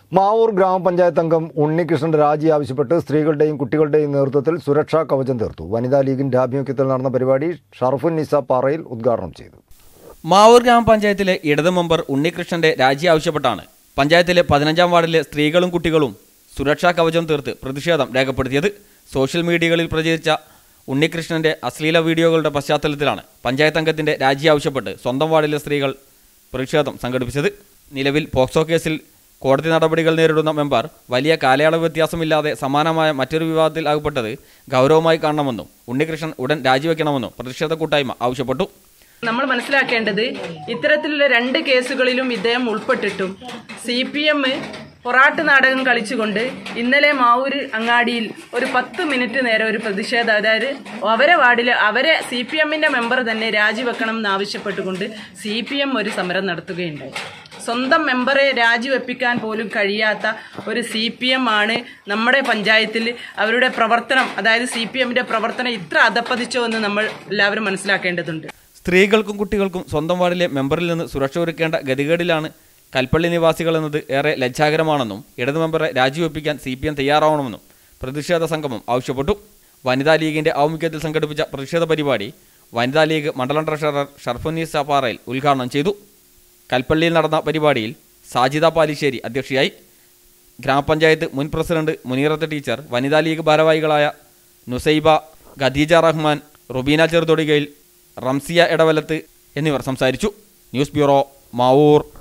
മാവൂർ ഗ്രാമപഞ്ചായത്ത് അംഗം ഉണ്ണികൃഷ്ണന്റെ രാജി ആവശ്യപ്പെട്ട് സ്ത്രീകളുടെയും കുട്ടികളുടെയും നേതൃത്വത്തിൽ സുരക്ഷാ കവചം തീർത്തു വനിതാ ലീഗിന്റെ ആഭിമുഖ്യത്തിൽ നടന്ന പരിപാടി ഷറഫുൻ നിസ പാറയിൽ ഉദ്ഘാടനം ചെയ്തു മാവൂർ ഗ്രാമപഞ്ചായത്തിലെ ഇടത് മെമ്പർ ഉണ്ണികൃഷ്ണന്റെ രാജി ആവശ്യപ്പെട്ടാണ് പഞ്ചായത്തിലെ പതിനഞ്ചാം വാർഡിലെ സ്ത്രീകളും കുട്ടികളും സുരക്ഷാ കവചം തീർത്ത് പ്രതിഷേധം രേഖപ്പെടുത്തിയത് സോഷ്യൽ മീഡിയകളിൽ പ്രചരിച്ച ഉണ്ണികൃഷ്ണന്റെ അശ്ലീല വീഡിയോകളുടെ പശ്ചാത്തലത്തിലാണ് പഞ്ചായത്ത് അംഗത്തിന്റെ രാജി ആവശ്യപ്പെട്ട് സ്വന്തം വാർഡിലെ സ്ത്രീകൾ പ്രതിഷേധം സംഘടിപ്പിച്ചത് നിലവിൽ പോക്സോ കേസിൽ കോടതി നടപടികൾ നേരിടുന്ന മെമ്പർ വലിയ കാലയളവ് വ്യത്യാസമില്ലാതെ സമാനമായ മറ്റൊരു വിവാദത്തിൽ അകപ്പെട്ടത് ഗൗരവമായി കാണണമെന്നും ഉണ്ണികൃഷ്ണൻ ഉടൻ രാജിവെക്കണമെന്നും പ്രതിഷേധ കൂട്ടായ്മ ആവശ്യപ്പെട്ടു നമ്മൾ മനസ്സിലാക്കേണ്ടത് ഇത്തരത്തിലുള്ള രണ്ട് കേസുകളിലും ഇദ്ദേഹം ഉൾപ്പെട്ടിട്ടും സി പി എം പൊറാട്ട് നാടകം കളിച്ചുകൊണ്ട് ഇന്നലെ മാവൂര് അങ്ങാടിയിൽ ഒരു പത്ത് മിനിറ്റ് നേരം ഒരു പ്രതിഷേധം അതായത് അവരെ വാർഡിൽ അവരെ സി പി എമ്മിന്റെ മെമ്പർ തന്നെ രാജിവെക്കണം എന്നാവശ്യപ്പെട്ടുകൊണ്ട് സി പി എം ഒരു സമരം നടത്തുകയുണ്ടായി സ്വന്തം മെമ്പറെ രാജിവെപ്പിക്കാൻ പോലും കഴിയാത്ത ഒരു സി പി എം ആണ് നമ്മുടെ പഞ്ചായത്തിൽ അവരുടെ പ്രവർത്തനം അതായത് സി പി എമ്മിന്റെ പ്രവർത്തനം ഇത്ര അധപ്പതിച്ചോ എന്ന് നമ്മൾ എല്ലാവരും മനസ്സിലാക്കേണ്ടതുണ്ട് സ്ത്രീകൾക്കും കുട്ടികൾക്കും സ്വന്തം വാർഡിലെ മെമ്പറിൽ നിന്ന് സുരക്ഷ ഒരുക്കേണ്ട ഗതികേടിലാണ് കൽപ്പള്ളി നിവാസികൾ എന്നത് ഏറെ ലജ്ജാകരമാണെന്നും ഇടതു മെമ്പറെ രാജിവെപ്പിക്കാൻ സി പി എം തയ്യാറാവണമെന്നും പ്രതിഷേധ സംഗമം ആവശ്യപ്പെട്ടു വനിതാ ലീഗിന്റെ ആഭിമുഖ്യത്തിൽ സംഘടിപ്പിച്ച പ്രതിഷേധ പരിപാടി വനിതാ ലീഗ് മണ്ഡലം ട്രഷറർ ഷർഫുന്നീസ പാറയിൽ ഉദ്ഘാടനം ചെയ്തു കൽപ്പള്ളിയിൽ നടന്ന പരിപാടിയിൽ സാജിദ പാലിശ്ശേരി അധ്യക്ഷയായി ഗ്രാമപഞ്ചായത്ത് മുൻ പ്രസിഡന്റ് മുനീറത്ത് ടീച്ചർ വനിതാ ലീഗ് ഭാരവാഹികളായ നുസൈബ ഖദീജ റഹ്മാൻ റുബീന ചെറുതൊടികയിൽ റംസിയ ഇടവലത്ത് എന്നിവർ സംസാരിച്ചു ന്യൂസ് ബ്യൂറോ മാവൂർ